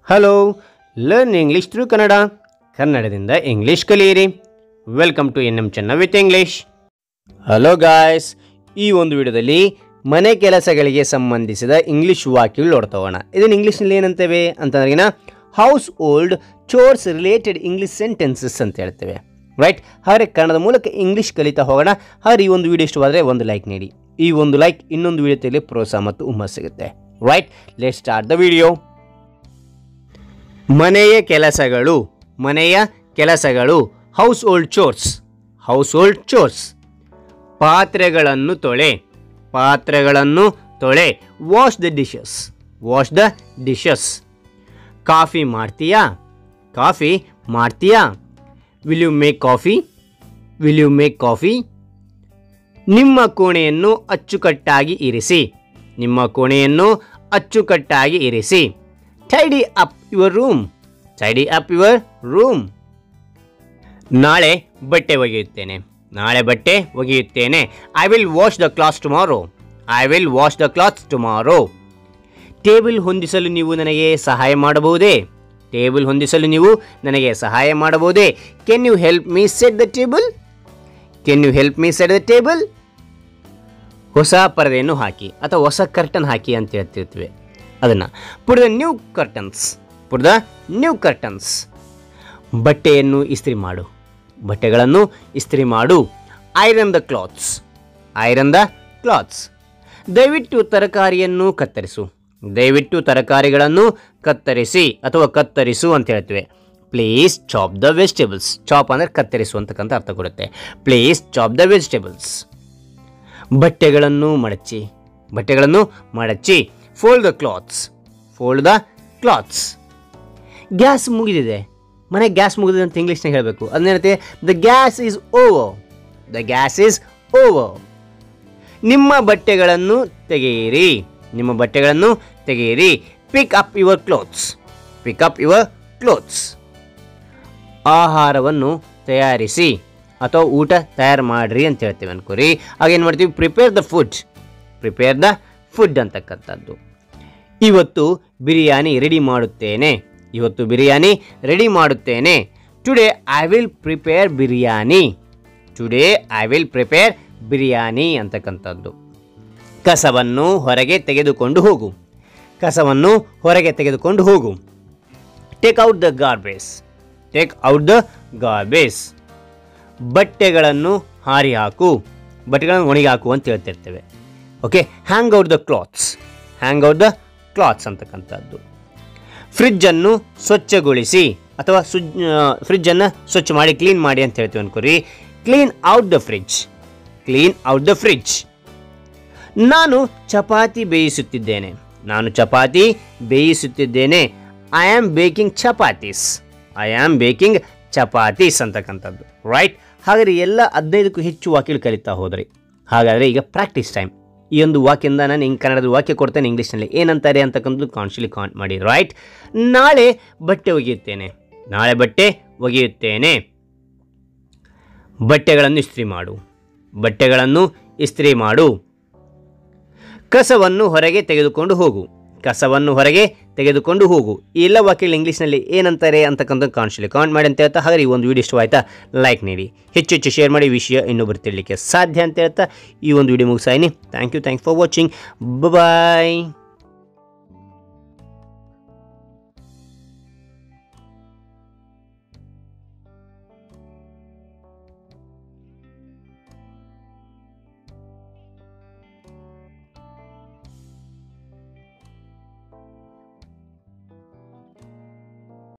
hello learn English through Kannada ಕನ್ನಡದಿಂದ English ಕಲಿಯಿರಿ welcome to N M Chenna with English hello guys ಈ ಒಂದು ವಿಡಿಯೋದಲ್ಲಿ ಮನೆ ಕೆಲಸಗಳಿಗೆ ಸಂಬಂಧಿಸಿದ ಇಂಗ್ಲೀಷ್ ವಾಕ್ಯಗಳು ನೋಡ್ತಾ ಹೋಗೋಣ ಇದನ್ನು ಇಂಗ್ಲೀಷ್ನಲ್ಲಿ ಏನಂತೇವೆ ಅಂತಂದ್ರಿಗಿನ household chores related English sentences ಅಂತ ಹೇಳ್ತೇವೆ ರೈಟ್ ಹಾಗೆ ಕನ್ನಡದ ಮೂಲಕ ಇಂಗ್ಲೀಷ್ ಕಲಿತಾ ಹೋಗೋಣ ಹಾಗೆ ಈ ಒಂದು ವಿಡಿಯೋ ಇಷ್ಟವಾದರೆ ಒಂದು ಲೈಕ್ ನೀಡಿ ಈ ಒಂದು ಲೈಕ್ ಇನ್ನೊಂದು ವಿಡಿಯೋದಲ್ಲಿ ಪ್ರೋತ್ಸಾಹ ಮತ್ತು ಹುಮ್ಮಸ್ ಸಿಗುತ್ತೆ right let start the video ಮನೆಯ ಕೆಲಸಗಳು ಮನೆಯ ಕೆಲಸಗಳು household chores household chores ಪಾತ್ರೆಗಳನ್ನು ತೊಳೆ ಪಾತ್ರೆಗಳನ್ನು ತೊಳೆ wash the dishes wash the dishes coffee ಮಾಡ್ತೀಯಾ ಕಾಫಿ ಮಾಡ್ತೀಯಾ will you make coffee will you make coffee ನಿಮ್ಮ ಕೋಣೆಯನ್ನು ಅಚ್ಚುಕಟ್ಟಾಗಿ ಇರಿಸಿ ನಿಮ್ಮ ಕೋಣೆಯನ್ನು ಅಚ್ಚುಕಟ್ಟಾಗಿ ಇರಿಸಿ tidy up your room tidy up your room ನಾಳೆ ಬಟ್ಟೆ ಒಗೆಯುತ್ತೇನೆ ನಾಳೆ ಬಟ್ಟೆ ಒಗೆಯುತ್ತೇನೆ I will wash the clothes tomorrow I will wash the clothes tomorrow table ಹೊಂದಿಸಲು ನೀವು ನನಗೆ ಸಹಾಯ ಮಾಡಬಹುದೇ ಟೇಬಲ್ ಹೊಂದಿಸಲು ನೀವು ನನಗೆ ಸಹಾಯ ಮಾಡಬಹುದೇ can you help me set the table can you help me set the table ಹೊಸ ಪರದೆಯನ್ನು ಹಾಕಿ ಅಥವಾ ಹೊಸ ಕರ್ಟನ್ ಹಾಕಿ ಅಂತ ಹೇಳ್ತಿರ್ತೀವಿ ಅದನ್ನು put the new curtains put the new curtains ಬಟ್ಟೆಯನ್ನು ಇಸ್ತ್ರಿ ಮಾಡು ಬಟ್ಟೆಗಳನ್ನು ಇಸ್ತ್ರಿ ಮಾಡು iron the clothes iron the clothes ದಯವಿಟ್ಟು ತರಕಾರಿಯನ್ನು ಕತ್ತರಿಸು ದಯವಿಟ್ಟು ತರಕಾರಿಗಳನ್ನು ಕತ್ತರಿಸಿ ಅಥವಾ ಕತ್ತರಿಸು ಅಂತ ಹೇಳ್ತೀವಿ please chop the vegetables chop ಅಂದರೆ ಕತ್ತರಿಸು ಅಂತಕ್ಕಂಥ ಅರ್ಥ ಕೊಡುತ್ತೆ ಪ್ಲೀಸ್ ಚಾಪ್ ದ ವೆಜಿಟೇಬಲ್ಸ್ ಬಟ್ಟೆಗಳನ್ನು ಮಡಚಿ ಬಟ್ಟೆಗಳನ್ನು ಮಡಚಿ fold the clothes fold the clothes gas ಮುಗಿದಿದೆ ಮನೆ ಗ್ಯಾಸ್ ಮುಗಿದಿದೆ ಅಂತ ಇಂಗ್ಲೀಷ್ನಾಗ ಹೇಳಬೇಕು ಅದನ್ನೇನತ್ತೆ the gas is over the gas is over ನಿಮ್ಮ ಬಟ್ಟೆಗಳನ್ನು ತೆಗೆಯಿರಿ ನಿಮ್ಮ ಬಟ್ಟೆಗಳನ್ನು ತೆಗೆಯಿರಿ pick up your clothes pick up your clothes ಆಹಾರವನ್ನು ತಯಾರಿಸಿ ಅಥವಾ ಊಟ ತಯಾರು ಮಾಡಿರಿ ಅಂತ ಹೇಳ್ತೀವಿ ಅನ್ಕೋರಿ ಆಗೇನು ಮಾಡ್ತೀವಿ prepare the food prepare the food ಅಂತಕ್ಕಂಥದ್ದು ಇವತ್ತು ಬಿರಿಯಾನಿ ರೆಡಿ ಮಾಡುತ್ತೇನೆ ಇವತ್ತು ಬಿರಿಯಾನಿ ರೆಡಿ ಮಾಡುತ್ತೇನೆ today I will prepare biryani today I will prepare biryani ಅಂತಕ್ಕಂಥದ್ದು ಕಸವನ್ನು ಹೊರಗೆ ತೆಗೆದುಕೊಂಡು ಹೋಗು ಕಸವನ್ನು ಹೊರಗೆ ತೆಗೆದುಕೊಂಡು ಹೋಗು take out the garbage take out the garbage ಬಟ್ಟೆಗಳನ್ನು ಹಾರಿ ಹಾಕು ಬಟ್ಟೆಗಳನ್ನು ಒಣಗಿ ಹಾಕು ಅಂತ ಹೇಳ್ತಿರ್ತೇವೆ okay hang out the clothes hang out the clothes ಅಂತಕ್ಕಂಥದ್ದು ಫ್ರಿಜ್ಜನ್ನು ಸ್ವಚ್ಛಗೊಳಿಸಿ ಅಥವಾ ಸುಜ್ ಫ್ರಿಜ್ಜನ್ನು ಸ್ವಚ್ಛ ಮಾಡಿ ಕ್ಲೀನ್ ಮಾಡಿ ಅಂತ ಹೇಳ್ತೀವಿ ಅನ್ಕೋರಿ clean out the fridge clean out the fridge ನಾನು ಚಪಾತಿ ಬೇಯಿಸುತ್ತಿದ್ದೇನೆ ನಾನು ಚಪಾತಿ ಬೇಯಿಸುತ್ತಿದ್ದೇನೆ I am baking chapatis I am baking chapatis ಅಂತಕ್ಕಂಥದ್ದು ರೈಟ್ ಹಾಗಾದರೆ ಎಲ್ಲ ಹದಿನೈದಕ್ಕೂ ಹೆಚ್ಚು ವಾಕ್ಯಗಳು ಕಲಿತಾ ಹೋದ್ರಿ ಹಾಗಾದರೆ ಈಗ ಪ್ರಾಕ್ಟೀಸ್ ಟೈಮ್ ಈ ಒಂದು ವಾಕ್ಯದಿಂದ ನಾನು ಹಿಂಗೆ ಕನ್ನಡದ ವಾಕ್ಯ ಕೊಡ್ತೇನೆ ಇಂಗ್ಲೀಷ್ನಲ್ಲಿ ಏನಂತಾರೆ ಅಂತಕ್ಕಂಥದ್ದು ಕಾನ್ಶಿಯಲಿ ಕಾಂಟ್ ಮಾಡಿ ರೈಟ್ ನಾಳೆ ಬಟ್ಟೆ ಒಗೆಯುತ್ತೇನೆ ನಾಳೆ ಬಟ್ಟೆ ಒಗೆಯುತ್ತೇನೆ ಬಟ್ಟೆಗಳನ್ನು ಇಸ್ತ್ರಿ ಮಾಡು ಬಟ್ಟೆಗಳನ್ನು ಇಸ್ತ್ರಿ ಮಾಡು ಕಸವನ್ನು ಹೊರಗೆ ತೆಗೆದುಕೊಂಡು ಹೋಗು ಕಸವನ್ನು ಹೊರಗೆ ತೆಗೆದುಕೊಂಡು ಹೋಗು ಈ ಎಲ್ಲ ವಾಕ್ಯಗಳು ಇಂಗ್ಲೀಷ್ನಲ್ಲಿ ಏನಂತಾರೆ ಅಂತಕ್ಕಂಥ ಕಾಣಿಸಲಿ ಕಾಮೆಂಟ್ ಮಾಡಿ ಅಂತ ಹೇಳ್ತಾ ಹಾಗೆ ಈ ಒಂದು ವಿಡಿಯೋ ಇಷ್ಟವಾಯ್ತಾ ಲೈಕ್ ನೀಡಿ ಹೆಚ್ಚು ಹೆಚ್ಚು ಶೇರ್ ಮಾಡಿ ವಿಷಯ ಇನ್ನೊಬ್ಬರು ತಿಳಲಿಕ್ಕೆ ಸಾಧ್ಯ ಅಂತ ಹೇಳ್ತಾ ಈ ಒಂದು ವಿಡಿಯೋ ಮುಗಿಸಾಯಿನಿ thank you thank for watching bye